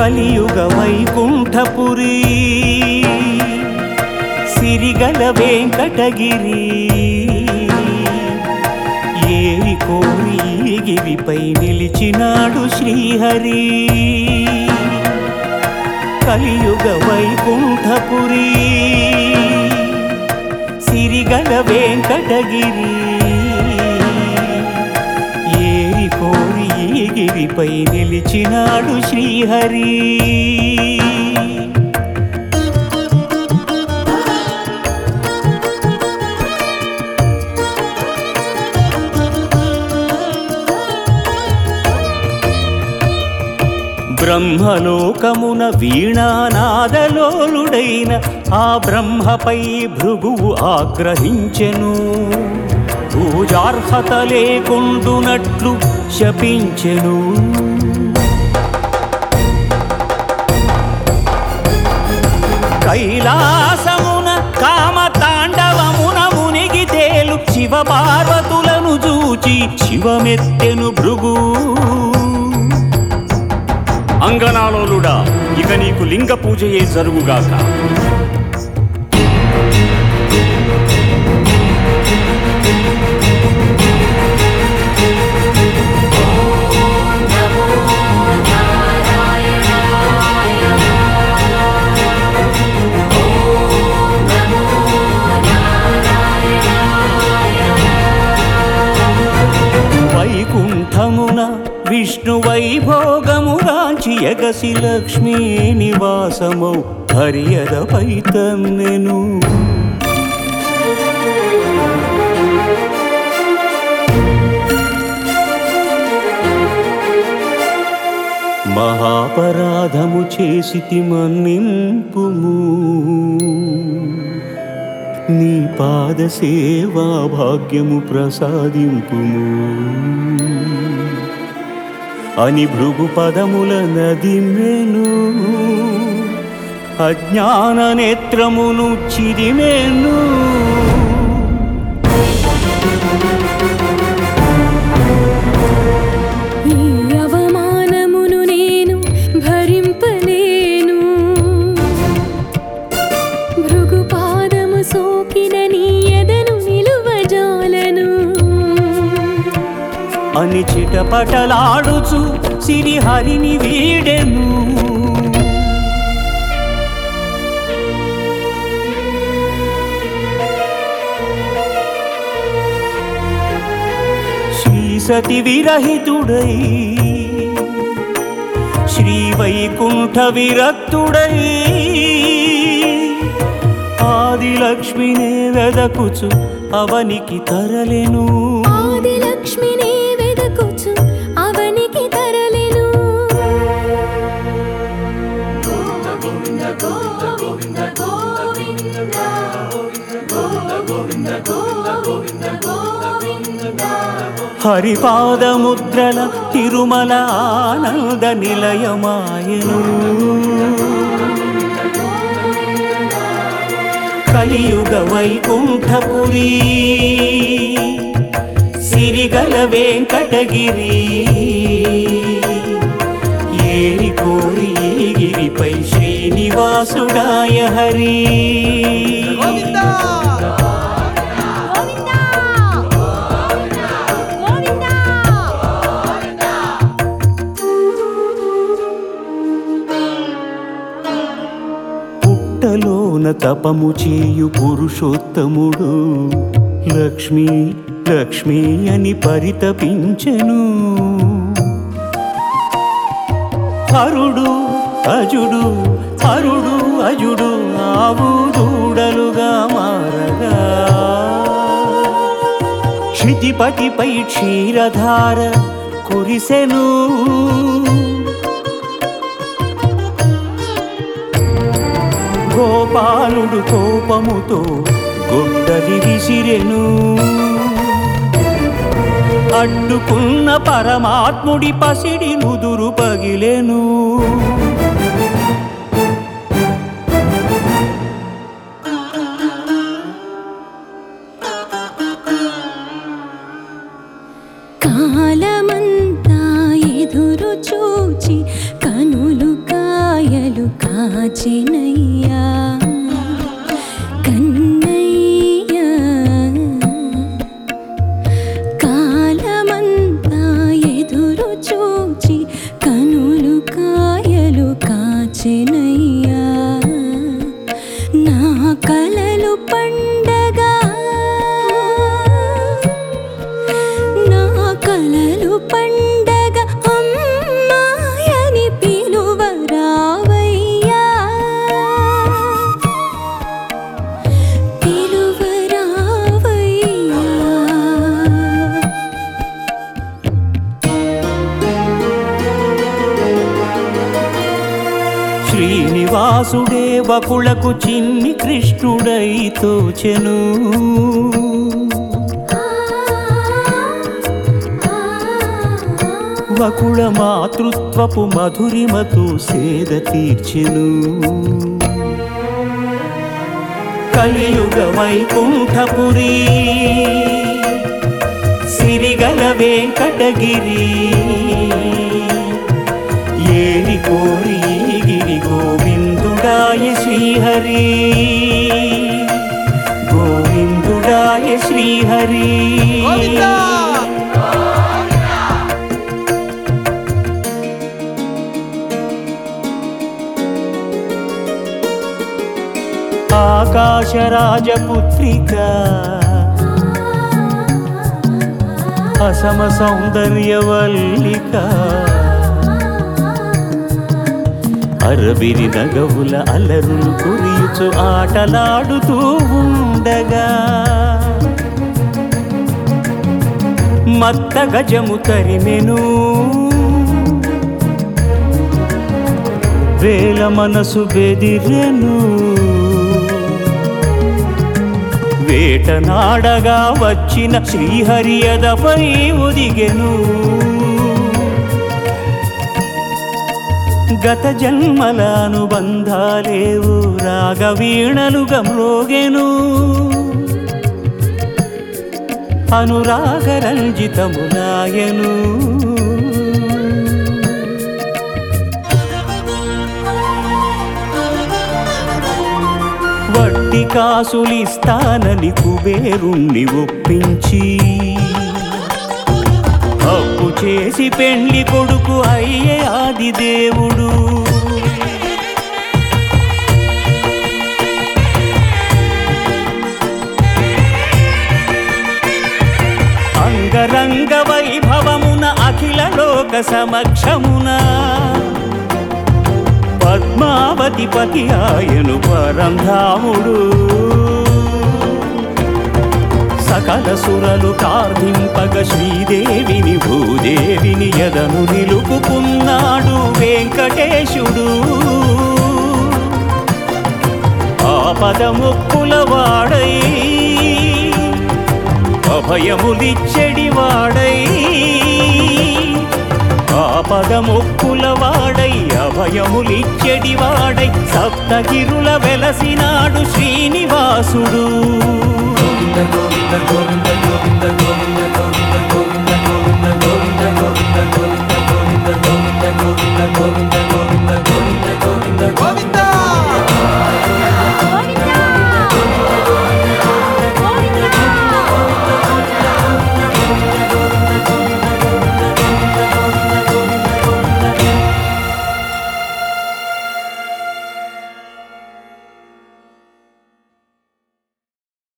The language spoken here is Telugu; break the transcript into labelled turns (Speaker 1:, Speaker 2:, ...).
Speaker 1: కలియుగ వైకుంఠపురి సిరిగల వెంకటగిరి ఏరి కోరి ఈ గిరిపై నిలిచినాడు శ్రీహరి కలియుగ వైకుంఠపురి సిరిగల వెంకటగిరి ఏరి కోరి ఈ గిరిపై నిలిచినాడు శ్రీహరి బ్రహ్మలోకమున వీణానాదలోలుడైన ఆ బ్రహ్మపై భృగువు ఆగ్రహించెను పూజార్హత లేకుండునట్లు శపించెను కైలాసమున కామ తాండవమున మునిగి తేలు శివ పార్వతులను చూచి శివమెత్తెను భృగు
Speaker 2: అంగనాలోలుడా ఇక నీకు లింగ పూజయే జరుగుగాక
Speaker 1: వైకుంఠమున విష్ణు వైభోగము రాంచి ఎగసి లక్ష్మీ నివాసమౌ హరియదపై తన్నెను మహాపరాధము చేసితి మన్నింపుము నీ పాద సేవా భాగ్యము ప్రసాదింపుము అని భృగు పదముల నదిమెను అజ్ఞాన నేత్రమును చిదిమెను
Speaker 3: ఈ అవమానమును నేను భరింపలేను భృగుపాదము సోకిన నీ ఎదను నిలువజాలను
Speaker 1: అని చిటపటలాడుచు సిరిహరిని వీడెను శ్రీ సతి విరహితుడై శ్రీ వైకుంఠ విరక్తుడై ఆదిలక్ష్మినే వెదకుచు అవనికి తరలెను
Speaker 3: ఆదిలక్ష్మిని వెదకుచు అవనికి తరలెను
Speaker 1: హరిపాదముద్రల తిరుమల ఆనంద నిలయమాయను కలియుగ వైకుంఠపురి సిరిగల వెంకటగిరి ఏరి కోరి ఈ గిరిపై శ్రీనివాసుడాయ హరి
Speaker 3: గోవిందా గోవిందా
Speaker 1: పుట్టలోన తపము చేయు పురుషోత్తముడు లక్ష్మీ లక్ష్మీ అని పరితపించెను హరుడు అజుడు హరుడు అజుడు ఆవు దూడలుగా మారగా క్షితిపతిపై క్షీరధార కురిసెను గోపాలుడు కోపముతో గొడ్డలి విసిరెను అడ్డుకున్న పరమాత్ముడి పసిడి ముదురు పగిలెను
Speaker 3: కాలమంతా ఎదురు చూచి కనులు కా కాచినయ్యా కన్నయ్యా కాలమంతా ఎదురు చూచి కనులు కాయలు కాచెనయ్యా నా కలలు పండగా నా కలలు పండగ అమ్మాయని పిలువరావయ్యా పిలువరావయ్యా
Speaker 1: శ్రీనివాసుడే బకులకు చిన్ని కృష్ణుడై తోచెను వకుళ మాతృత్వపు మధురిమతో సేద తీర్చెను కలియుగ వైకుంఠపురి సిరిగల వెంకటగిరి ఏరి కోరి గిరి గోవిందుడాయ శ్రీహరి గోవిందుడాయ శ్రీహరి ఆకాశరాజపుత్రిక అసమ సౌందర్యవల్లిక అరవిరి నగవుల అలరులు కురియుచు ఆటలాడుతూ ఉండగా మత్త గజము తరిమెను వేల మనసు బెదిరెను వేటనాడగా వచ్చిన శ్రీహరియదపై ఒదిగెను గత జన్మల అనుబంధాలేవు రాగవీణలుగా మ్రోగెను అనురాగరంజితములాయను వడ్డీ కాసులిస్తానని కుబేరుణ్ణి ఒప్పించి అప్పు చేసి పెండ్లి కొడుకు అయ్యే ఆది దేవుడు అంగరంగ వైభవమున అఖిల లోక సమక్షమున పద్మావతి పతి ఆయను పరంధాముడు సకల సురలు ప్రార్థింపగ శ్రీదేవిని భూదేవిని ఎదను నిలుపుకున్నాడు వెంకటేశుడు ఆపదముక్కుల వాడై అభయములిచ్చడి వాడై ఆపదముక్కుల వాడై అభయములిచ్చడి వాడై సప్తగిరుల వెలసినాడు శ్రీనివాసుడు
Speaker 4: గోవింద గోవింద గోవింద గోవింద గోవింద